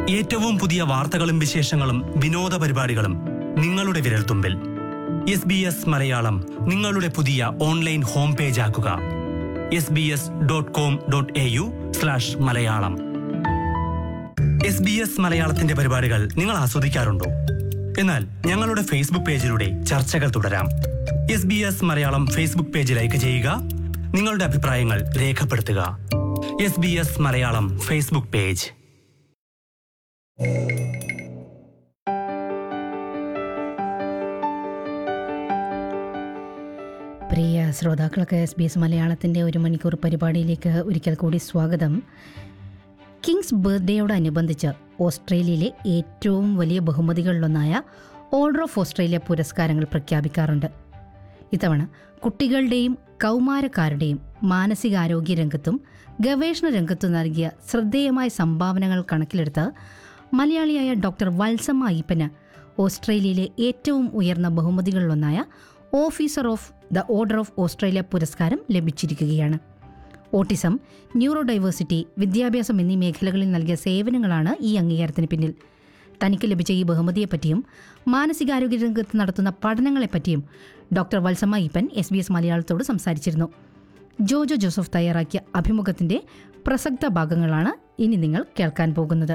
ഏറ്റവും പുതിയ വാർത്തകളും വിശേഷങ്ങളും വിനോദ പരിപാടികളും നിങ്ങളുടെ വിരൽത്തുമ്പിൽ എസ് ബി എസ് മലയാളം നിങ്ങളുടെ പുതിയ ഓൺലൈൻ ഹോം പേജ് ആക്കുക S B S dot com dot A U slash Malayalam S B S മലയാളത്തിന്റെ പരിപാടികൾ നിങ്ങൾ ആസ്വദിക്കാറുണ്ടോ എന്നാൽ ഞങ്ങളുടെ ഫേസ്ബുക്ക് പേജിലൂടെ ചർച്ചകൾ തുടരാം S B S Malayalam Facebook page like ചെയ്യുക നിങ്ങളുടെ അഭിപ്രായങ്ങൾ രേഖപ്പെടുത്തുക S B S Malayalam Facebook page പ്രിയ ശ്രോതാക്കൾക്ക് എസ് ബി എസ് മലയാളത്തിൻ്റെ ഒരു മണിക്കൂർ പരിപാടിയിലേക്ക് ഒരിക്കൽ കൂടി സ്വാഗതം കിങ്സ് ബർത്ത്ഡേയോടനുബന്ധിച്ച് ഓസ്ട്രേലിയയിലെ ഏറ്റവും വലിയ ബഹുമതികളിലൊന്നായ ഓർഡർ ഓഫ് ഓസ്ട്രേലിയ പുരസ്കാരങ്ങൾ പ്രഖ്യാപിക്കാറുണ്ട് ഇത്തവണ കുട്ടികളുടെയും കൗമാരക്കാരുടെയും മാനസികാരോഗ്യ രംഗത്തും ഗവേഷണ രംഗത്തും നൽകിയ ശ്രദ്ധേയമായ സംഭാവനകൾ കണക്കിലെടുത്ത് മലയാളിയായ ഡോക്ടർ വത്സമ്മ അയ്യപ്പന് ഓസ്ട്രേലിയയിലെ ഏറ്റവും ഉയർന്ന ബഹുമതികളിലൊന്നായ officer of the order of Australia പുരസ്കാരം ലഭിച്ചിരിക്കുകയാണ് ഓട്ടിസം ന്യൂറോ ഡൈവേഴ്സിറ്റി വിദ്യാഭ്യാസം എന്നീ മേഖലകളിൽ നൽകിയ സേവനങ്ങളാണ് ഈ അംഗീകാരത്തിന് പിന്നിൽ തനിക്ക് ലഭിച്ച ഈ ബഹുമതിയെപ്പറ്റിയും മാനസികാരോഗ്യ രംഗത്ത് നടത്തുന്ന പഠനങ്ങളെപ്പറ്റിയും doctor Valsamma Eapen S B S മലയാളത്തോട് സംസാരിച്ചിരുന്നു ജോജോ ജോസഫ് തയ്യാറാക്കിയ അഭിമുഖത്തിന്റെ പ്രസക്ത ഭാഗങ്ങളാണ് ഇനി നിങ്ങൾ കേൾക്കാൻ പോകുന്നത്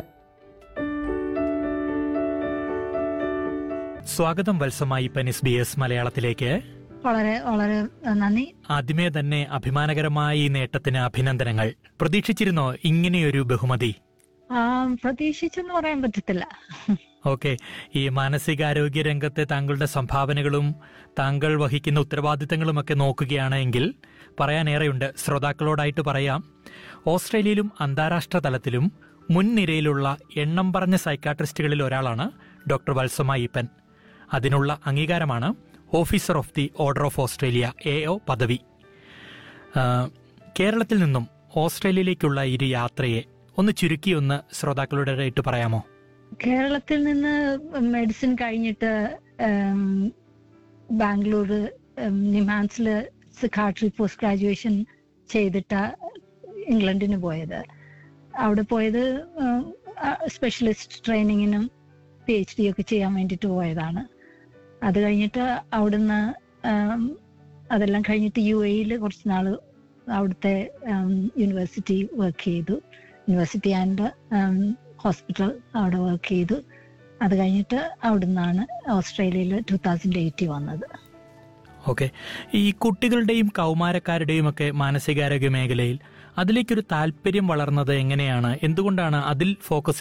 സ്വാഗതം വത്സമായി പെൻ എസ് ബി എസ് മലയാളത്തിലേക്ക് വളരെ വളരെ നന്ദി ആദ്യമേ തന്നെ അഭിമാനകരമായ ഈ നേട്ടത്തിന് അഭിനന്ദനങ്ങൾ പ്രതീക്ഷിച്ചിരുന്നോ ഇങ്ങനെയൊരു ബഹുമതി ആ, പ്രതീക്ഷിച്ചെന്ന് പറയാൻ പറ്റത്തില്ല ഓക്കെ ഈ മാനസികാരോഗ്യ രംഗത്തെ താങ്കളുടെ സംഭാവനകളും താങ്കൾ വഹിക്കുന്ന ഉത്തരവാദിത്തങ്ങളുമൊക്കെ നോക്കുകയാണെങ്കിൽ പറയാനേറെയുണ്ട് ശ്രോതാക്കളോടായിട്ട് പറയാം ഓസ്ട്രേലിയയിലും അന്താരാഷ്ട്ര തലത്തിലും മുൻനിരയിലുള്ള എണ്ണം പറഞ്ഞ സൈക്കാട്രിസ്റ്റുകളിൽ ഒരാളാണ് ഡോക്ടർ വത്സമ ഈപ്പൻ അതിനുള്ള അംഗീകാരമാണ് officer of the order of Australia A O പദവി ആ, കേരളത്തിൽ നിന്നും ഓസ്ട്രേലിയയിലേക്കുള്ള ഒരു യാത്രയെ ഒന്ന് ചുരുക്കി ഒന്ന് ശ്രോതാക്കളോടായിട്ട് പറയാമോ കേരളത്തിൽ നിന്ന് മെഡിസിൻ കഴിഞ്ഞിട്ട് ഉം, ബാംഗ്ലൂർ ഉം, നിമാൻസില് സിക്കാട്രി പോസ്റ്റ് ഗ്രാജുവേഷൻ ചെയ്തിട്ട് ഇംഗ്ലണ്ടിന് പോയത് അവിടെ പോയത് സ്പെഷ്യലിസ്റ്റ് ട്രെയിനിങ്ങിനും പി എച്ച് ഡി ഒക്കെ ചെയ്യാൻ വേണ്ടിയിട്ട് പോയതാണ് അത് കഴിഞ്ഞിട്ട് അവിടുന്ന് ഉം, അതെല്ലാം കഴിഞ്ഞിട്ട് യു എയിൽ കുറച്ച് നാൾ അവിടുത്തെ യൂണിവേഴ്സിറ്റി വർക്ക് ചെയ്തു യൂണിവേഴ്സിറ്റി ആൻഡ് ഹോസ്പിറ്റൽ അവിടെ വർക്ക് ചെയ്തു അത് കഴിഞ്ഞിട്ട് അവിടുന്നാണ് ഓസ്ട്രേലിയയിൽ ടൂ തൗസൻഡ് എയ്റ്റി വന്നത് ഓക്കെ ഈ കുട്ടികളുടെയും കൗമാരക്കാരുടെയും ഒക്കെ മാനസികാരോഗ്യ മേഖലയിൽ അതിലേക്കൊരു താല്പര്യം വളർന്നത് എങ്ങനെയാണ് എന്തുകൊണ്ടാണ് അതിൽ ഫോക്കസ്